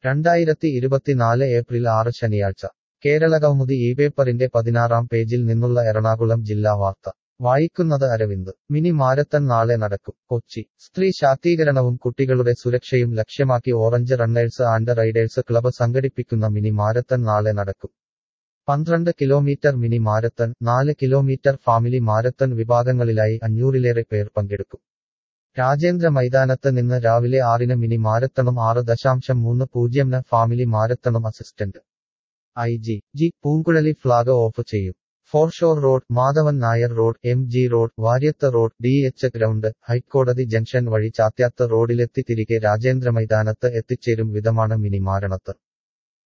രണ്ടായിരത്തി ഇരുപത്തിനാല് ഏപ്രിൽ ആറ് ശനിയാഴ്ച കേരളകൗമുദി ഈ പേപ്പറിന്റെ പതിനാറാം പേജിൽ നിന്നുള്ള എറണാകുളം ജില്ലാ വാർത്ത വായിക്കുന്നത് അരവിന്ദ് മിനി മാരത്തൺ നാളെ നടക്കും കൊച്ചി സ്ത്രീ ശാക്തീകരണവും കുട്ടികളുടെ സുരക്ഷയും ലക്ഷ്യമാക്കി orange runners and riders club സംഘടിപ്പിക്കുന്ന മിനി മാരത്തൺ നാളെ നടക്കും പന്ത്രണ്ട് കിലോമീറ്റർ മിനി മാരത്തൺ നാല് കിലോമീറ്റർ ഫാമിലി മാരത്തൺ വിഭാഗങ്ങളിലായി അഞ്ഞൂറിലേറെ പേർ പങ്കെടുക്കും രാജേന്ദ്ര മൈതാനത്ത് നിന്ന് രാവിലെ ആറിന് മിനി മാരത്തണും ആറ് ദശാംശം മൂന്ന് പൂജ്യംന് ഫാമിലി മാരത്തണും assistant I G G Poonkuzhali flag off ചെയ്യും foreshore road Madhavan Nair road M G road Variyath road D H ground ഹൈക്കോടതി ജംഗ്ഷൻ വഴി ചാത്യാത്ത് റോഡിലെത്തി തിരികെ രാജേന്ദ്ര മൈതാനത്ത് എത്തിച്ചേരും വിധമാണ് മിനി മാരണത്ത്